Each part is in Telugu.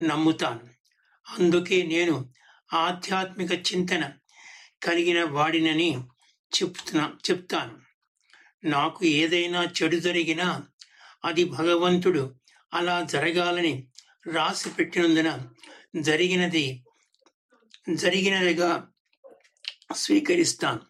నమ్ముతాను అందుకే నేను ఆధ్యాత్మిక చింతన కలిగిన వాడినని చెప్తున్నా చెప్తాను నాకు ఏదైనా చెడు జరిగినా అది భగవంతుడు అలా జరగాలని రాసి పెట్టినందున జరిగినది జరిగినదిగా స్వీకరిస్తాను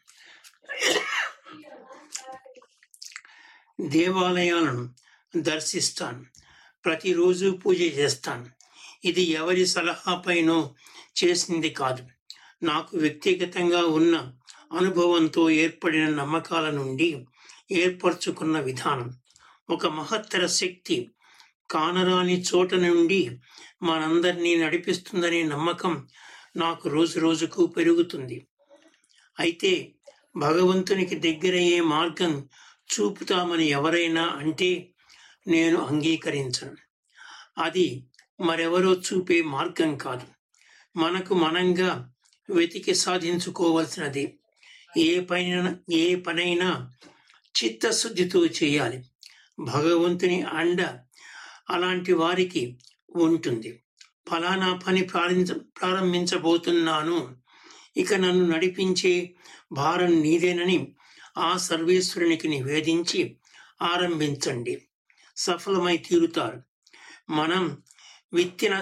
దేవాలయాలను దర్శిస్తాను ప్రతిరోజు పూజ చేస్తాను ఇది ఎవరి సలహాపైనో చేసింది కాదు నాకు వ్యక్తిగతంగా ఉన్న అనుభవంతో ఏర్పడిన నమ్మకాల నుండి ఏర్పరచుకున్న విధానం ఒక మహత్తర శక్తి కానరాని చోట నుండి మనందరినీ నడిపిస్తుందనే నమ్మకం నాకు రోజు రోజుకు పెరుగుతుంది అయితే భగవంతునికి దగ్గరయ్యే మార్గం చూపుతామని ఎవరైనా అంటే నేను అంగీకరించను అది మరెవరో చూపే మార్గం కాదు మనకు మనంగా వెతికి సాధించుకోవలసినది ఏ పైన ఏ పనైనా చిత్తశుద్ధితో చేయాలి భగవంతుని అండ అలాంటి వారికి ఉంటుంది ఫలానా పని ప్రారంభించ ప్రారంభించబోతున్నాను ఇక నన్ను నడిపించే భారం నీదేనని ఆ సర్వేశ్వరునికి నివేదించి ఆరంభించండి సఫలమై తీరుతారు మనం విత్తిన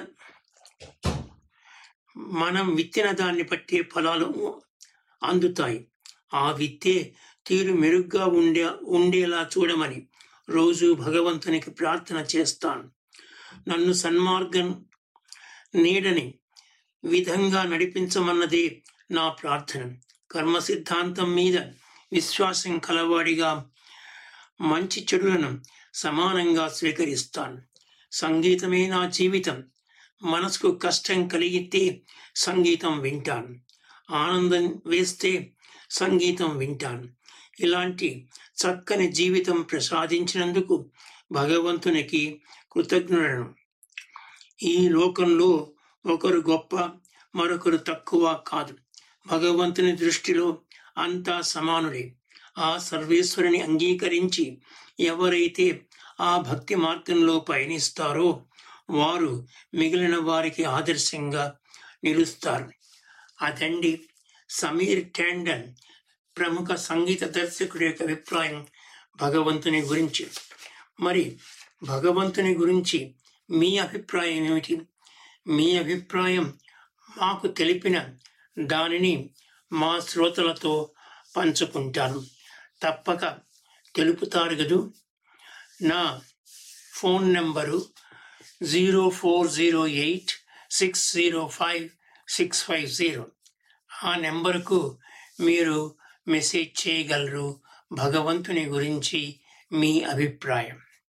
మనం విత్తిన దాన్ని బట్టే ఫలాలు అందుతాయి ఆ విత్తే తీరు మెరుగ్గా ఉండే ఉండేలా చూడమని రోజు భగవంతునికి ప్రార్థన చేస్తాను నన్ను సన్మార్గం నీడని విధంగా నడిపించమన్నదే నా ప్రార్థన కర్మ సిద్ధాంతం మీద విశ్వాసం కలవాడిగా మంచి చెడులను సమానంగా స్వీకరిస్తాను సంగీతమే నా జీవితం మనసుకు కష్టం కలిగితే సంగీతం వింటాను ఆనందం వేస్తే సంగీతం వింటాను ఇలాంటి చక్కని జీవితం ప్రసాదించినందుకు భగవంతునికి కృతజ్ఞులను ఈ లోకంలో ఒకరు గొప్ప మరొకరు తక్కువ కాదు భగవంతుని దృష్టిలో అంతా సమానుడే ఆ సర్వేశ్వరుని అంగీకరించి ఎవరైతే ఆ భక్తి మార్గంలో పయనిస్తారో వారు మిగిలిన వారికి ఆదర్శంగా నిలుస్తారు అదండి సమీర్ ట్యాండన్ ప్రముఖ సంగీత దర్శకుడి యొక్క అభిప్రాయం భగవంతుని గురించి మరి భగవంతుని గురించి మీ అభిప్రాయం ఏమిటి మీ అభిప్రాయం మాకు తెలిపిన దానిని మా శ్రోతలతో పంచుకుంటాను తప్పక తెలుపుతారు కదూ నా phone number zero four zero eight six zero five six five zero ఆ నెంబర్కు మీరు మెసేజ్ చేయగలరు భగవంతుని గురించి మీ అభిప్రాయం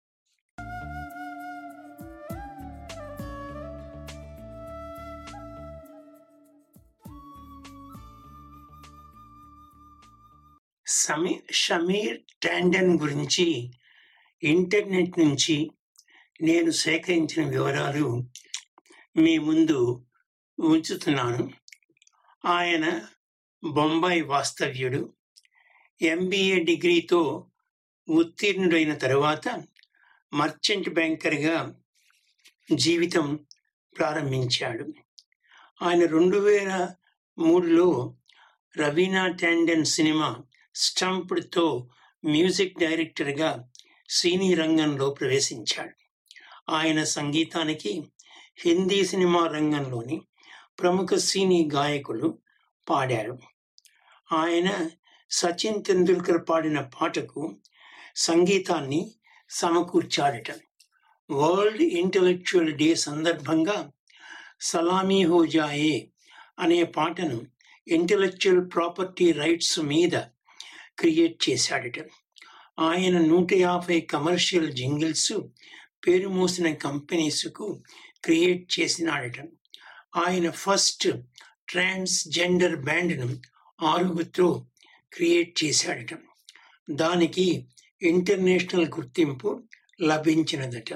సమీ షమీర్ టాండన్ గురించి ఇంటర్నెట్ నుంచి నేను సేకరించిన వివరాలు మీ ముందు ఉంచుతున్నాను ఆయన బొంబాయి వాస్తవ్యుడు ఎంబీఏ డిగ్రీతో ఉత్తీర్ణుడైన తరువాత మర్చెంట్ బ్యాంకర్గా జీవితం ప్రారంభించాడు ఆయన రెండు వేల మూడులో రవీనా టాండన్ సినిమా స్టంప్డ్తో మ్యూజిక్ డైరెక్టర్గా సినీ రంగంలో ప్రవేశించాడు ఆయన సంగీతానికి హిందీ సినిమా రంగంలోని ప్రముఖ సినీ గాయకులు పాడారు ఆయన సచిన్ తెందుల్కర్ పాడిన పాటకు సంగీతాన్ని సమకూర్చాడట వరల్డ్ ఇంటలెక్చువల్ డే సందర్భంగా సలామీ హో జాయే అనే పాటను ఇంటలెక్చువల్ ప్రాపర్టీ రైట్స్ మీద క్రియేట్ చేశాడట ఆయన నూట యాభై కమర్షియల్ జింగిల్స్ పేరు మోసిన కంపెనీస్కు క్రియేట్ చేసినాడట ఆయన ఫస్ట్ ట్రాన్స్ జెండర్ బ్యాండ్ను ఆరుగురితో క్రియేట్ చేశాడట దానికి ఇంటర్నేషనల్ గుర్తింపు లభించినదట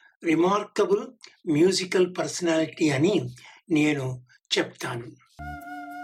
రిమార్కబుల్ మ్యూజికల్ పర్సనాలిటీ అని నేను చెప్తాను